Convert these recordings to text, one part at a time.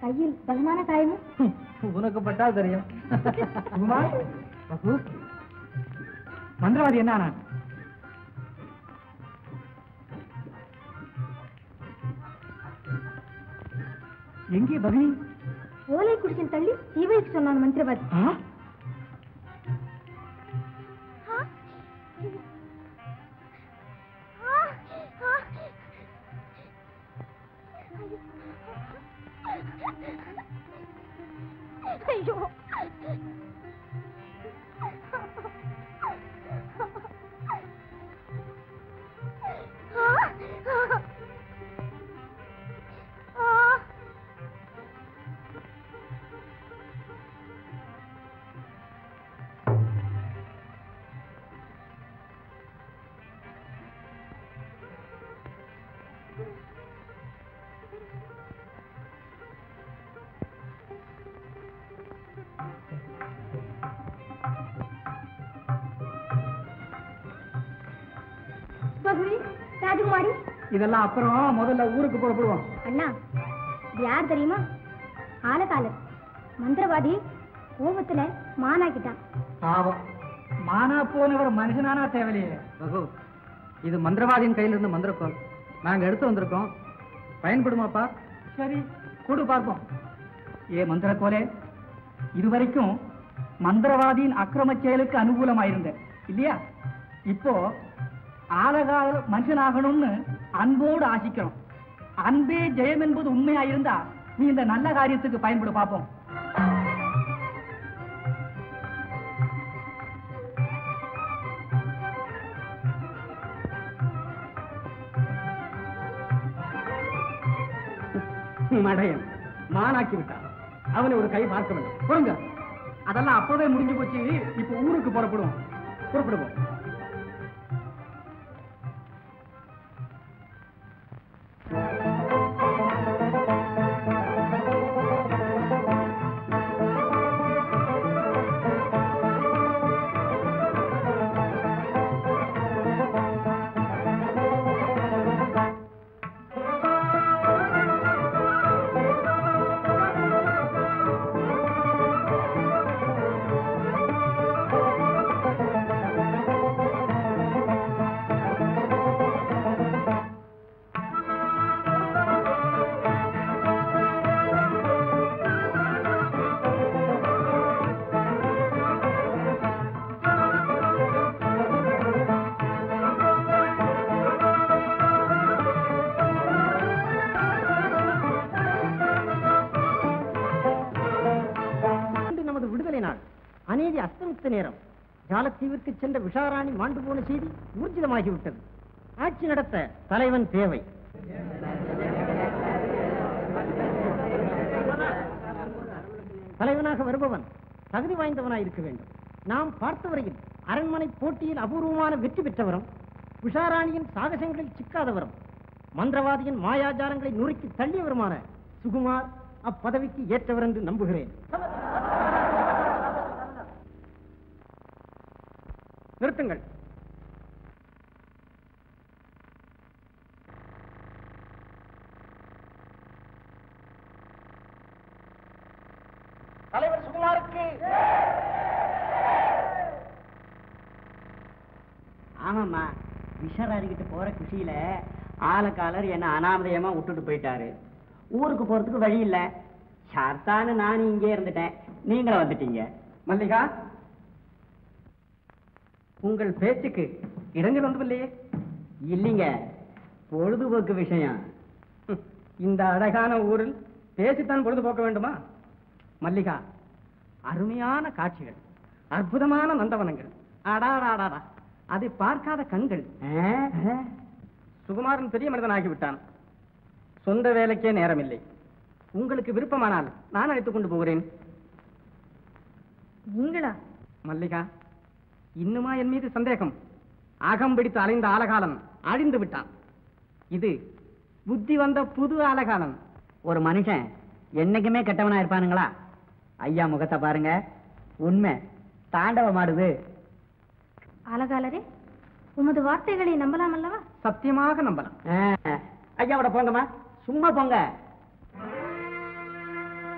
கையில் பலமான காயமும் உனக்கு பட்டா தெரியும் சுகுமார் பகு மந்திரவாதி என்ன ஆனான் எங்கே பகினி ஓலை குடிச்சில் தள்ளி தீ வைக்க சொன்னான் மந்திரவாதி ஆ? ஐயோ பகுடி ராஜகுமாரி இதெல்லாம் அப்புறம் முதல்ல ஊருக்கு புறப்படுவோம் அண்ணா இது யார் தெரியுமா ஆலகாலர் மந்திரவாதி கோபத்துல மானாக்கிட்டான் பாவம் மானா போனவர் மனுஷனானா தேவையில்லையே ரகு இது மந்திரவாதியின் கையில இருந்து மந்திரக்கோள் நாங்க எடுத்து வந்திருக்கோம் பயன்படுமாப்பா சரி கொடு பார்ப்போம் ஏ மந்திரக்கோலே இதுவரைக்கும் மந்திரவாதியின் அக்கிரம செயலுக்கு அனுகூலமாயிருந்த இல்லையா இப்போ ஆலகால மனுஷனாகணும்னு அன்போடு ஆசிக்கணும் அன்பே ஜெயம் என்பது உண்மையாயிருந்தா நீ இந்த நல்ல காரியத்துக்கு பயன்படு பார்ப்போம் மடையன் மானாக்கி விட்டான் அவனை ஒரு கை பார்க்க வேண்டும் பொறுங்க அதெல்லாம் அப்பவே முடிஞ்சு போச்சு இப்ப ஊருக்கு புறப்படுவோம் புறப்படுவோம் இன்று நமது விடுதலை நாள் அநீதி அஸ்தமித்த நேரம் ஜாலத்தீவிற்கு சென்ற விஷாராணி மாண்டு போன செய்தி ஊர்ஜிதமாகிவிட்டது ஆட்சி நடத்த தலைவன் தேவை தலைவனாக வருபவன் தகுதி வாய்ந்தவனாய் இருக்க வேண்டும் நாம் பார்த்தவரையில் அரண்மனை போட்டியில் அபூர்வமான வெற்றி பெற்றவரும் விஷாராணியின் சாகசங்களில் சிக்காதவரும் மந்திரவாதியின் மாயாஜாலங்களை நுறுக்கி தள்ளியவருமான சுகுமார் அப்பதவிக்கு ஏற்றவர் என்று நம்புகிறேன் நிறுத்துங்கள் தலைவர் சுகுமாருக்கு ஆமாம்மா விஷராரிக்கிட்ட போற குஷியில ஆலக்காலர் என்ன அனாமதயமா விட்டுட்டு போயிட்டாரு ஊருக்கு போறதுக்கு வழி இல்ல சாத்தான்னு நானும் இங்கே இருந்துட்டேன் நீங்களும் வந்துட்டீங்க மல்லிகா உங்கள் பேச்சுக்கு இடைஞ்சல் ஒன்றுமில்லையே இல்லைங்க பொழுதுபோக்கு விஷயம் ஹம், இந்த அழகான ஊரில் பேசித்தான் பொழுதுபோக்க வேண்டுமா மல்லிகா அருமையான காட்சிகள் அற்புதமான நந்தவனங்கள் அடாடாடாடா அதை பார்க்காத கண்கள் ஆ? சுகுமாரன் பெரிய மனிதன் ஆகிவிட்டான் சொந்த வேலைக்கே நேரமில்லை உங்களுக்கு விருப்பமானால் நான் அழைத்துக் கொண்டு போகிறேன் நீங்களா மல்லிகா இன்னுமா என் மீது சந்தேகம் அகம் பிடித்து அலைந்த ஆலகாலன் அழிந்து விட்டான் இது புத்தி வந்த புது ஆலகாலன் ஒரு மனுஷன் என்னைக்குமே கெட்டவனா இருப்பானுங்களா ஐயா முகத்தை பாருங்க உண்மை தாண்டவமாடுது அழகாலரே உமது வார்த்தைகளை நம்பலாம் அல்லவா சத்தியமாக நம்பலாம் ஆ, ஐயாவோட போங்கம்மா சும்மா போங்க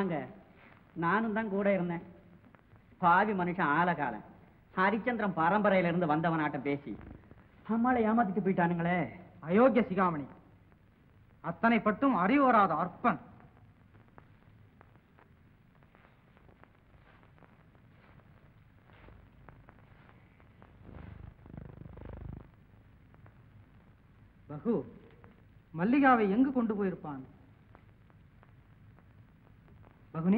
ஆமாங்க நானும் தான் கூட இருந்தேன் பாவி மனுஷன் ஆலகாலன் ஹரிச்சந்திரன் பரம்பரையில இருந்து வந்தவனாட்டம் பேசி அம்மாளை ஏமாத்திட்டு போயிட்டானுங்களே அயோக்கிய சிகாமணி அத்தனை பட்டும் அறிவு வராத அற்பன் பகு மல்லிகாவை எங்கு கொண்டு போயிருப்பான் பகுனி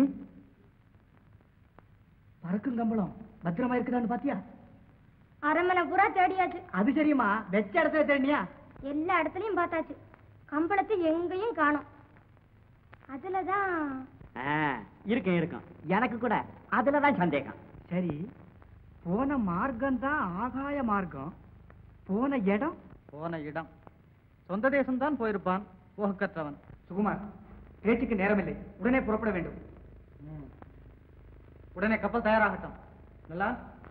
பறக்கும் கம்பளம் பத்திரமா இருக்குதான்னு பாத்தியா அரண்மனை பூரா தேடியாச்சு அது சரிம்மா வெச்ச இடத்துல தேடினியா எல்லா இடத்துலயும் பார்த்தாச்சு கம்பளத்தை எங்கேயும் காணோம் அதுலதான் இருக்கும் இருக்கும் எனக்கு கூட அதுலதான் சந்தேகம் சரி போன மார்க்கம் தான் ஆகாய மார்க்கம் போன இடம் போன இடம் சொந்த தேசம் தான் போயிருப்பான் போகக்கற்றவன் சுகுமார் பேச்சுக்கு நேரமில்லை உடனே புறப்பட வேண்டும் உடனே கப்பல் தயாராகட்டும் நல்லா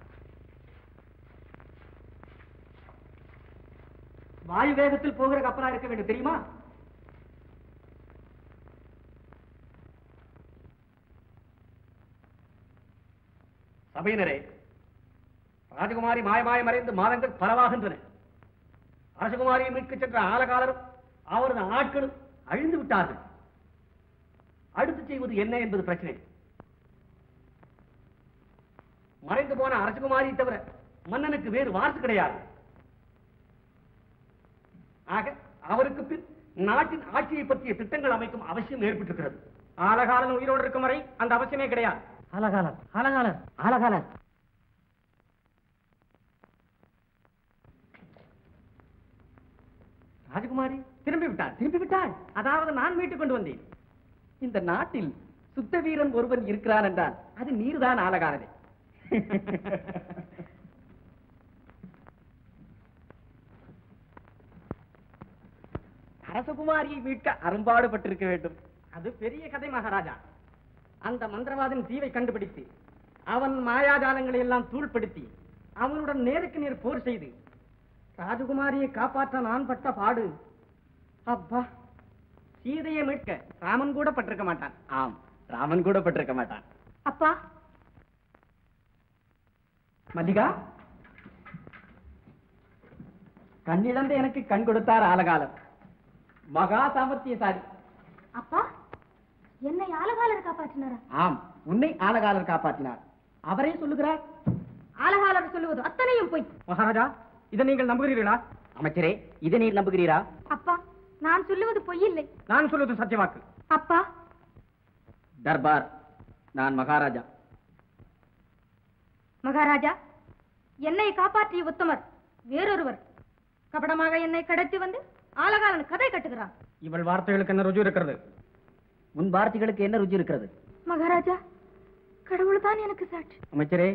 வாயு வேகத்தில் போகிற கப்பலா இருக்க வேண்டும் தெரியுமா சபையினரே ராஜகுமாரி மாயமாய மறைந்து மாதங்கள் பரவாகின்றன அரசகுமாரியை மீட்கச் சென்ற ஆலகாலரும் அவரது ஆட்களும் அழிந்து விட்டார்கள் அடுத்து செய்வது என்ன என்பது பிரச்சனை மறைந்து போன அரசகுமாரியை தவிர மன்னனுக்கு வேறு வாரிசு கிடையாது ஆக அவருக்கு பின் நாட்டின் ஆட்சியை பற்றிய திட்டங்கள் அமைக்கும் அவசியம் ஏற்பட்டிருக்கிறது ஆலகாலன் உயிரோடு இருக்கும் வரை அந்த அவசியமே கிடையாது ஆலகாலர் ஆலகாலர் ஆலகாலர் ராஜகுமாரி திரும்பி விட்டார் திரும்பி விட்டாள் அதாவது நான் மீட்டுக் கொண்டு வந்தேன் இந்த நாட்டில் சுத்த வீரன் ஒருவன் இருக்கிறான் என்றால் அது நீர்தான் ஆலகாலனே அரசகுமாரியை மீட்க அரும்பாடுபட்டிருக்க வேண்டும் அது பெரிய கதை மகாராஜா அந்த மந்திரவாதின் தீவை கண்டுபிடித்து அவன் மாயாஜாலங்களை எல்லாம் தூள்படுத்தி அவனுடன் நேருக்கு நேர் போர் செய்து ராஜகுமாரியை காப்பாற்ற நான் பட்ட பாடு அப்பா சீதையை மீட்க ராமன் கூட பட்டிருக்க மாட்டான் ஆம் ராமன் கூட பட்டிருக்க மாட்டான் அப்பா மல்லிகா கண்ணிழந்த எனக்கு கண் கொடுத்தார் ஆலகாலம் மகா சாமர்த்தியசாலி அப்பா என்னை ஆலகாலர் காப்பாற்றினாரா ஆம் உன்னை ஆலகாலர் காப்பாற்றினார் அவரே சொல்லுகிறார் ஆலகாலர் சொல்லுவது அத்தனையும் பொய் மகாராஜா இதை நீங்கள் நம்புகிறீர்களா அமைச்சரே இதை நீர் நம்புகிறீரா அப்பா நான் சொல்லுவது பொய் இல்லை நான் சொல்வது சத்தியவாக்கு அப்பா தர்பார் நான் மகாராஜா மகாராஜா என்னை காப்பாற்றிய உத்தமர் வேறொருவர் கபடமாக என்னை கடத்தி வந்து ஆலகாலன் கதை கட்டுகிறான் இவள் வார்த்தைகளுக்கு என்ன ருஜு இருக்கிறது உன் வார்த்தைகளுக்கு என்ன ருச்சி இருக்கிறது மகாராஜா கடவுள் தான் எனக்கு சாட்சி அமைச்சரே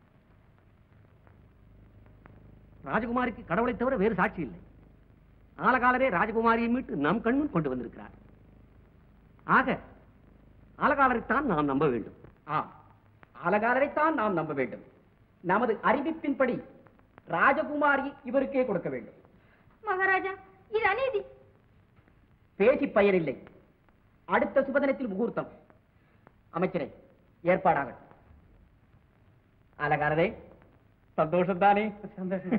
ராஜகுமாரிக்கு கடவுளை தவிர வேறு சாட்சி இல்லை ஆலகாலரே ராஜகுமாரியை மீட்டு நம் கண்முன் கொண்டு வந்திருக்கிறார் ஆக ஆலகாலரைத்தான் நாம் நம்ப வேண்டும் ஆம் ஆலகாலரைத்தான் நாம் நம்ப வேண்டும் நமது அறிவிப்பின்படி ராஜகுமாரி இவருக்கே கொடுக்க வேண்டும் மகாராஜா இது அநீதி பேசி பயனில்லை அடுத்த சுபதினத்தில் முகூர்த்தம் அமைச்சரே ஏற்பாடாகட்டும் அலகாரரே சந்தோஷம் தானே சந்தோஷம்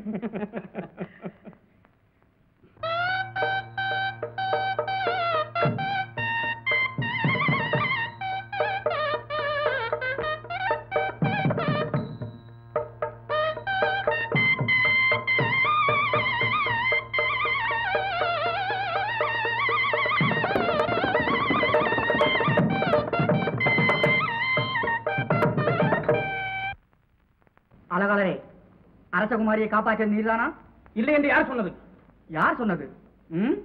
அலகாலரே அரசகுமாரியை காப்பாற்ற நீர்தானா இல்லை என்று யார் சொன்னது யார் சொன்னது ம்?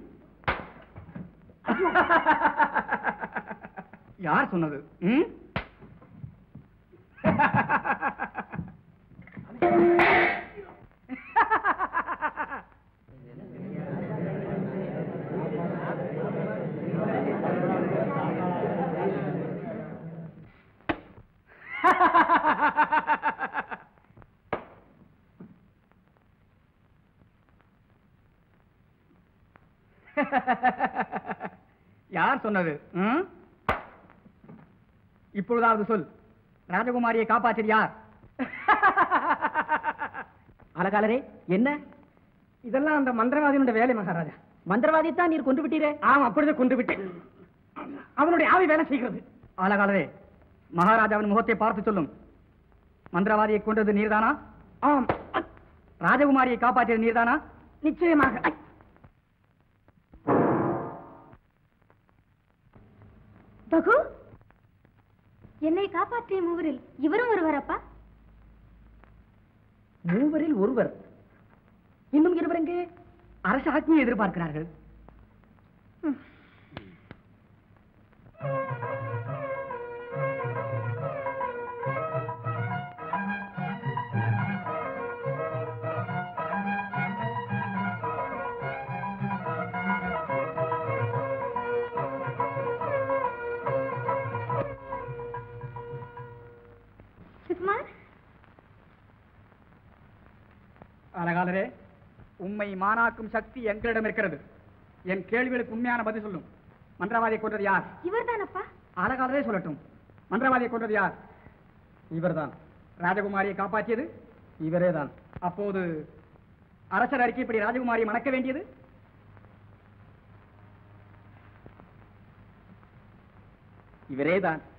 யார் சொன்னது ம்? யார் சொன்னது ம்? இப்பொழுதாவது சொல் ராஜகுமாரியை காப்பாற்றியது யார் அலகாலரே என்ன இதெல்லாம் அந்த மந்திரவாதியினுடைய வேலை மகாராஜா மந்திரவாதியை தான் நீர் கொண்டு விட்டீரே ஆம் அப்பொழுது கொண்டு விட்டேன் அவனுடைய ஆவி வேலை செய்கிறது ஆலகாலரே மகாராஜாவின் முகத்தை பார்த்து சொல்லும் மந்திரவாதியை கொண்டது நீர்தானா ஆம் ராஜகுமாரியை காப்பாற்றியது நீர்தானா நிச்சயமாக ஐ! பகு என்னை காப்பாற்றிய மூவரில் இவரும் ஒருவரப்பா மூவரில் ஒருவர் இன்னும் இருவர் எங்கே அரசு ஆட்சியை எதிர்பார்க்கிறார்கள் சுகுமார் அலகாலரே உம்மை மானாக்கும் சக்தி எங்களிடம் இருக்கிறது என் கேள்விகளுக்கு உண்மையான பதில் சொல்லும் மந்திரவாதியை கொண்டது யார் இவர்தானப்பா ஆலகாலரே சொல்லட்டும் மந்திரவாதியை கொண்டது யார் இவர்தான் ராஜகுமாரியை காப்பாற்றியது இவரே தான் அப்போது அரசர் அறிக்கைப்படி ராஜகுமாரியை மணக்க வேண்டியது இவரே தான்